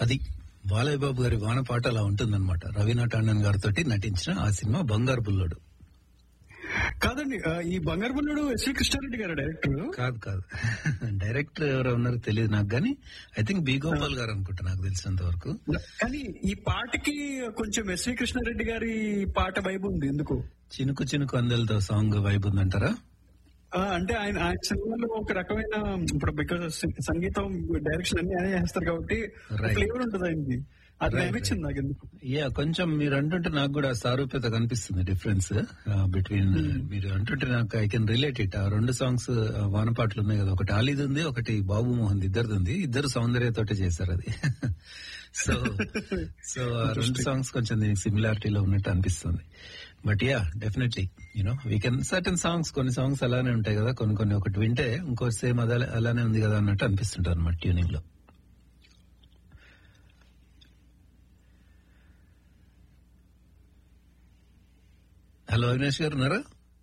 అది బాలయ్య బాబు గారి వాన పాట అలా ఉంటుందన్నమాట రవీనా టాండన్ గారితో నటించిన ఆ సినిమా బంగారు బుల్లోడు కాదండి ఆ, ఈ బంగారు బుల్లుడు ఎస్వి కృష్ణారెడ్డి గారు డైరెక్టర్ కాదు కాదు డైరెక్టర్ ఎవరు ఉన్నారో తెలియదు నాకు కానీ ఐ థింక్ బి గోపాల్ గారు అనుకుంటా నాకు తెలిసినంత వరకు కానీ ఈ పాటకి కొంచెం ఎస్వి కృష్ణారెడ్డి గారి పాట వైబ్ ఉంది ఎందుకు చినుకు చినుకు అందెలతో సాంగ్ వైబ్ ఉందంటారా ఆ, అంటే ఆయన ఆయన సినిమాలో ఒక రకమైన ఇప్పుడు బికాస్ సంగీతం డైరెక్షన్ అన్ని ఆయన చేస్తారు కాబట్టి Right. ఫ్లేవర్ ఉంటుంది ఆయనది అది Right, అనిపించింది నాకు ఎందుకు యా కొంచెం మీరు అంటుంటే నాకు కూడా సారూప్యత కనిపిస్తుంది డిఫరెన్స్ బిట్వీన్ మీరు అంటుంటే నాకు ఐ కెన్ రిలేట్ ఇట్ ఆ రెండు సాంగ్స్ వానపాటలు ఉన్నాయి కదా ఒకటి ఆలీది ఉంది ఒకటి బాబు మోహన్ ఇద్దరిది ఉంది ఇద్దరు సౌందర్యతోటే చేశారు అది సో సో ఆ రెండు సాంగ్స్ కొంచెం దీనికి సిమిలారిటీలో ఉన్నట్టు అనిపిస్తుంది but ya definitely you know we can certain songs కొన్ని సాంగ్స్ అలానే ఉంటాయి కదా కొన్ని కొన్ని ఒకటి వింటే ఇంకో సేమ్ అదే అలానే ఉంది కదా అన్నట్టు అనిపిస్తుంటారు అనమాట ట్యూనింగ్ లో హలో అవినాష్ గారు ఉన్నారా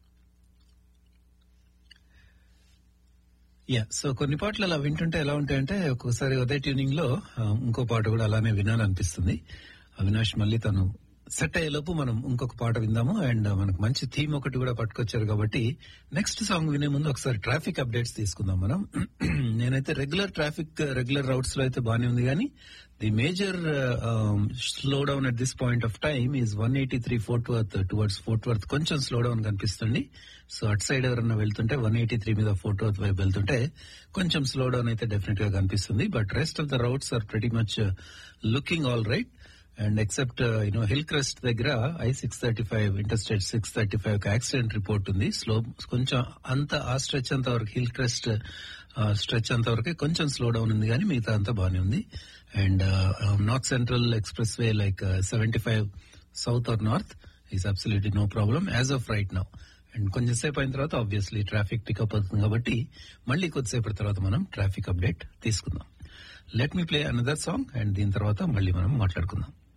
యా సో కొన్ని పాటలు అలా వింటుంటే ఎలా ఉంటాయంటే ఒక్కోసారి అదే ట్యూనింగ్ లో ఆ, ఇంకో పాట కూడా అలానే వినాలనిపిస్తుంది అవినాష్ మళ్ళీ తను సెట్ అయ్యేలోపు మనం ఇంకొక పాట విందాము అండ్ మనకు మంచి థీమ్ ఒకటి కూడా పట్టుకొచ్చారు కాబట్టి నెక్స్ట్ సాంగ్ వినే ముందు ఒకసారి ట్రాఫిక్ అప్డేట్స్ తీసుకుందాం మనం నేనైతే రెగ్యులర్ ట్రాఫిక్ రెగ్యులర్ రౌట్స్ లో అయితే బానే ఉంది కానీ the major slow down at this point of time is one eighty three Fort Worth towards Fort Worth కొంచెం స్లో డౌన్ కనిపిస్తుంది సో అట్ సైడ్ ఎవరన్నా వెళ్తుంటే వన్ ఎయిటీ త్రీ మీద ఫోర్ట్ వర్త్ వైపు వెళ్తుంటే కొంచెం స్లో డౌన్ అయితే డెఫినెట్ గా కనిపిస్తుంది but rest of the routes are pretty much looking all right and except you know Hillcrest దగ్గర I six thirty five interstate six thirty five accident report ఉంది slow కొంచెం అంత ఆ స్ట్రెచ్ అంత వరకు హిల్ క్రెస్ట్ స్ట్రెచ్ అంత వరకే కొంచెం స్లో డౌన్ ఉంది కానీ మిగతా అంతా బాగానే ఉంది and North Central Expressway like seventy five south or north is absolutely no problem as of right now and కొంచెం సేపు అయిన తర్వాత ఆబ్వియస్లీ ట్రాఫిక్ పికప్ అవుతుంది కాబట్టి మళ్ళీ కొద్దిసేపటి తర్వాత మనం ట్రాఫిక్ అప్డేట్ తీసుకుందాం let me play another song and దీని తర్వాత మళ్ళీ మనం మాట్లాడుకుందాం